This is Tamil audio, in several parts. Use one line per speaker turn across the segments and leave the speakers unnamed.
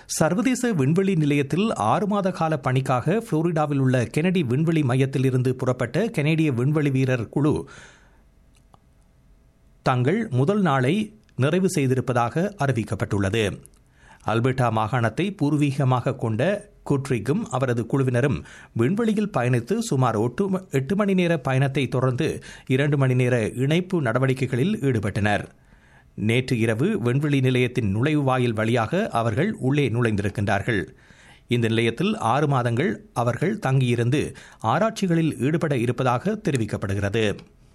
சர்வதேச விண்வெளி நிலையத்தில் ஆறு மாத கால பணிக்காக புளோரிடாவில் உள்ள கெனடி விண்வெளி மையத்தில் இருந்து புறப்பட்ட கெனடிய விண்வெளி வீரர் குழு தங்கள் முதல் நாளை நிறைவு செய்திருப்பதாக அறிவிக்கப்பட்டுள்ளது அல்பர்டா மாகாணத்தை பூர்வீகமாக கொண்ட குட்ரிக்கும் அவரது குழுவினரும் விண்வெளியில் பயணித்து சுமார் எட்டு மணி நேர பயணத்தை தொடர்ந்து இரண்டு மணி நேர இணைப்பு நடவடிக்கைகளில் ஈடுபட்டனர் நேற்று இரவு விண்வெளி நிலையத்தின் நுழைவு வாயில் வழியாக அவர்கள் உள்ளே நுழைந்திருக்கின்றார்கள் இந்த நிலையத்தில் ஆறு மாதங்கள் அவர்கள் தங்கியிருந்து ஆராய்ச்சிகளில் ஈடுபட இருப்பதாக தெரிவிக்கப்படுகிறது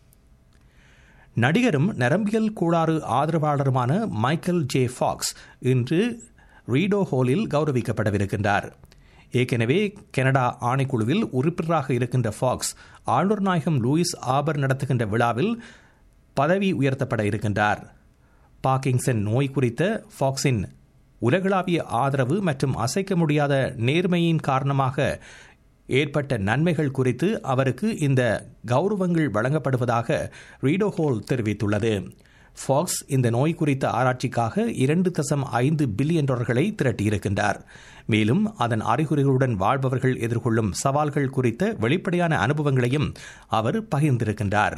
நடிகரும் நரம்பியல் கோளாறு ஆதரவாளருமான மைக்கேல் ஜே ஃபாக்ஸ் இன்று ரீடோ ஹோலில் கௌரவிக்கப்படவிருக்கின்றார் ஏற்கனவே கனடா ஆணைக்குழுவில் உறுப்பினராக இருக்கின்ற ஃபாக்ஸ் ஆளுநர் நாயகம் லூயிஸ் ஆபர் நடத்துகின்ற விழாவில் பதவி உயர்த்தப்பட இருக்கின்றார் பார்க்கின்சன் நோய் குறித்த ஃபாக்ஸின் உலகளாவிய ஆதரவு மற்றும் அசைக்க முடியாத நேர்மையின் காரணமாக ஏற்பட்ட நன்மைகள் குறித்து அவருக்கு இந்த கௌரவங்கள் வழங்கப்படுவதாக ரீடோஹோல் தெரிவித்துள்ளது ஃபாக்ஸ் இந்த நோய் குறித்த ஆராய்ச்சிக்காக இரண்டு தசம் ஐந்து பில்லியன் டாலர்களை திரட்டியிருக்கின்றார் மேலும் அதன் அறிகுறிகளுடன் வாழ்பவர்கள் எதிர்கொள்ளும் சவால்கள் குறித்த வெளிப்படையான அனுபவங்களையும் அவர் பகிர்ந்திருக்கின்றார்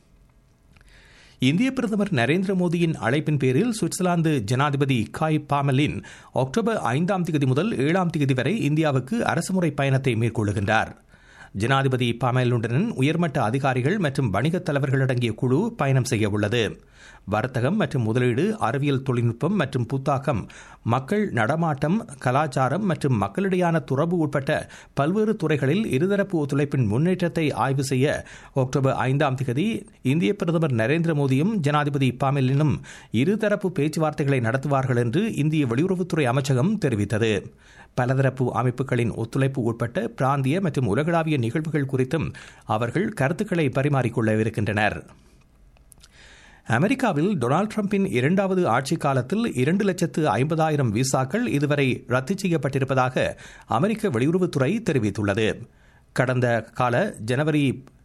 இந்திய பிரதமர் நரேந்திர மோடியின் அழைப்பின் பேரில் சுவிட்சர்லாந்து ஜனாதிபதி காய் பாமலின் அக்டோபர் ஐந்தாம் தேதி முதல் ஏழாம் தேதி வரை இந்தியாவுக்கு அரசுமுறை பயணத்தை மேற்கொள்ளுகின்றார் ஜனாதிபதி பாமலுடன் உயர்மட்ட அதிகாரிகள் மற்றும் வணிகத் தலைவர்கள் அடங்கிய குழு பயணம் செய்ய உள்ளது வர்த்தகம் மற்றும் முதலீடு அறிவியல் தொழில்நுட்பம் மற்றும் புத்தாக்கம் மக்கள் நடமாட்டம் கலாச்சாரம் மற்றும் மக்களிடையான துறவு உட்பட்ட பல்வேறு துறைகளில் இருதரப்பு ஒத்துழைப்பின் முன்னேற்றத்தை ஆய்வு செய்ய அக்டோபர் ஐந்தாம் தேதி இந்திய பிரதமர் நரேந்திர மோடியும் ஜனாதிபதி பாமெலினும் இருதரப்பு பேச்சுவார்த்தைகளை நடத்துவார்கள் என்று இந்திய வெளியுறவுத்துறை அமைச்சகம் தெரிவித்தது பலதரப்பு அமைப்புகளின் ஒத்துழைப்பு உட்பட்ட பிராந்திய மற்றும் உலகளாவிய நிகழ்வுகள் குறித்தும் அவர்கள் கருத்துக்களை பரிமாறிக்கொள்ளவிருக்கின்றனர் அமெரிக்காவில் டொனால்டு டிரம்பின் இரண்டாவது ஆட்சி காலத்தில் இரண்டு லட்சத்து ஐம்பதாயிரம் விசாக்கள் இதுவரை ரத்து செய்யப்பட்டிருப்பதாக அமெரிக்க வெளியுறவுத்துறை தெரிவித்துள்ளது கடந்த கால ஜனவரி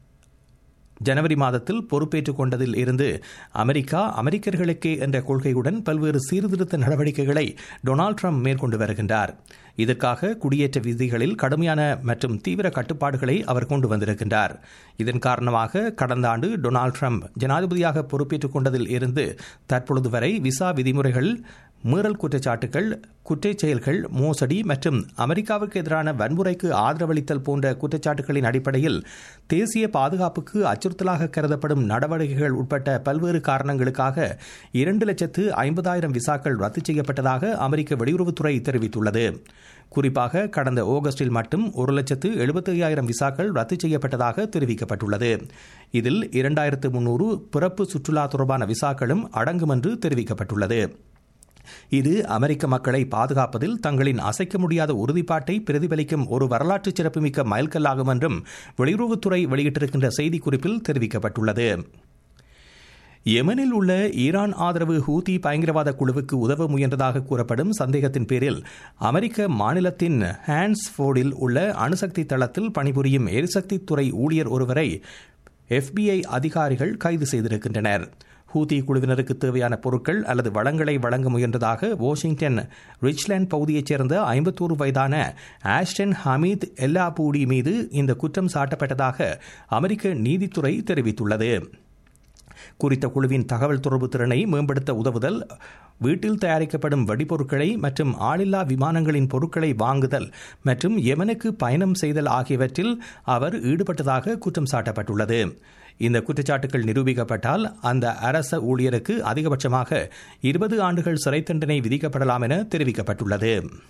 ஜனவரி மாதத்தில் பொறுப்பேற்றுக் கொண்டதில் இருந்து அமெரிக்கா அமெரிக்கர்களுக்கே என்ற கொள்கையுடன் பல்வேறு சீர்திருத்த நடவடிக்கைகளை டொனால்டு ட்ரம்ப் மேற்கொண்டு வருகின்றார் இதற்காக குடியேற்ற விதிகளில் கடுமையான மற்றும் தீவிர கட்டுப்பாடுகளை அவர் கொண்டு வந்திருக்கின்றார் இதன் காரணமாக கடந்த ஆண்டு டொனால்டு ட்ரம்ப் ஜனாதிபதியாக பொறுப்பேற்றுக் கொண்டதில் இருந்து தற்பொழுது வரை விசா விதிமுறைகள் மீறல் குற்றச்சாட்டுகள் குற்றச் செயல்கள் மோசடி மற்றும் அமெரிக்காவுக்கு எதிரான வன்முறைக்கு ஆதரவளித்தல் போன்ற குற்றச்சாட்டுகளின் அடிப்படையில் தேசிய பாதுகாப்புக்கு அச்சுறுத்தலாக கருதப்படும் நடவடிக்கைகள் உட்பட்ட பல்வேறு காரணங்களுக்காக இரண்டு லட்சத்து ஐம்பதாயிரம் விசாக்கள் ரத்து செய்யப்பட்டதாக அமெரிக்க வெளியுறவுத்துறை தெரிவித்துள்ளது குறிப்பாக கடந்த ஆகஸ்டில் மட்டும் ஒரு லட்சத்து எழுபத்தி ஐயாயிரம் விசாக்கள் ரத்து செய்யப்பட்டதாக தெரிவிக்கப்பட்டுள்ளது இதில் இரண்டாயிரத்து முன்னூறு பிறப்பு சுற்றுலா தொடர்பான விசாக்களும் அடங்கும் என்று தெரிவிக்கப்பட்டுள்ளது இது அமெரிக்க மக்களை பாதுகாப்பதில் தங்களின் அசைக்க முடியாத உறுதிப்பாட்டை பிரதிபலிக்கும் ஒரு வரலாற்று சிறப்புமிக்க மைல்கல்லாகும் என்றும் வெளியுறவுத்துறை வெளியிட்டிருக்கின்ற செய்திக்குறிப்பில் தெரிவிக்கப்பட்டுள்ளது யெமனில் உள்ள ஈரான் ஆதரவு ஹூதி பயங்கரவாத குழுவுக்கு உதவ முயன்றதாக கூறப்படும் சந்தேகத்தின் பேரில் அமெரிக்க மாநிலத்தின் ஹான்ஸ்போர்டில் உள்ள அணுசக்தி தளத்தில் பணிபுரியும் எரிசக்தி துறை ஊழியர் ஒருவரை எஃபிஐ அதிகாரிகள் கைது செய்திருக்கின்றனர் ஹூதி குழுவினருக்கு தேவையான பொருட்கள் அல்லது வளங்களை வழங்க முயன்றதாக வாஷிங்டன் ரிச்லேண்ட் பகுதியைச் சேர்ந்த ஐம்பத்தோரு வயதான ஆஷ்டன் ஹமீத் எல்லாபூடி மீது இந்த குற்றம் சாட்டப்பட்டதாக அமெரிக்க நீதித்துறை தெரிவித்துள்ளது குறித்த குழுவின் தகவல் தொடர்பு திறனை மேம்படுத்த உதவுதல் வீட்டில் தயாரிக்கப்படும் வெடிபொருட்களை மற்றும் ஆளில்லா விமானங்களின் பொருட்களை வாங்குதல் மற்றும் யெமனுக்கு பயணம் செய்தல் ஆகியவற்றில் அவர் ஈடுபட்டதாக குற்றம் சாட்டப்பட்டுள்ளது இந்த குற்றச்சாட்டுகள் நிரூபிக்கப்பட்டால் அந்த அரச ஊழியருக்கு அதிகபட்சமாக இருபது ஆண்டுகள் சிறை தண்டனை விதிக்கப்படலாம் என தெரிவிக்கப்பட்டுள்ளது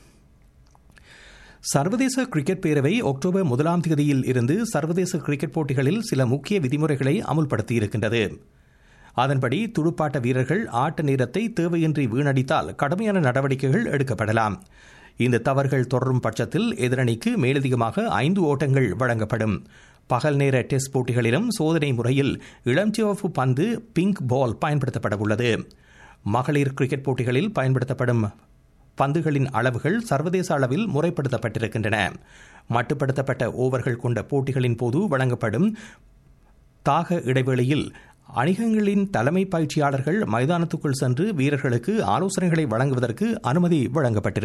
சர்வதேச கிரிக்கெட் பேரவை அக்டோபர் முதலாம் தேதியில் இருந்து சர்வதேச கிரிக்கெட் போட்டிகளில் சில முக்கிய விதிமுறைகளை அமுல்படுத்தியிருக்கின்றது அதன்படி துடுப்பாட்ட வீரர்கள் ஆட்ட நேரத்தை தேவையின்றி வீணடித்தால் கடுமையான நடவடிக்கைகள் எடுக்கப்படலாம் இந்த தவறுகள் தொடரும் பட்சத்தில் எதிரணிக்கு மேலதிகமாக ஐந்து ஓட்டங்கள் வழங்கப்படும் பகல் நேர டெஸ்ட் போட்டிகளிலும் சோதனை முறையில் இளஞ்சிவப்பு பந்து பிங்க் பால் பயன்படுத்தப்பட உள்ளது மகளிர் கிரிக்கெட் போட்டிகளில் பயன்படுத்தப்படும் பந்துகளின் அளவுகள் சர்வதேச அளவில் முறைப்படுத்தப்பட்டிருக்கின்றன மட்டுப்படுத்தப்பட்ட ஓவர்கள் கொண்ட போட்டிகளின் போது வழங்கப்படும் தாக இடைவெளியில் அணிகங்களின் தலைமை பயிற்சியாளர்கள் மைதானத்துக்குள் சென்று வீரர்களுக்கு ஆலோசனைகளை வழங்குவதற்கு அனுமதி வழங்கப்பட்டிருக்கிறது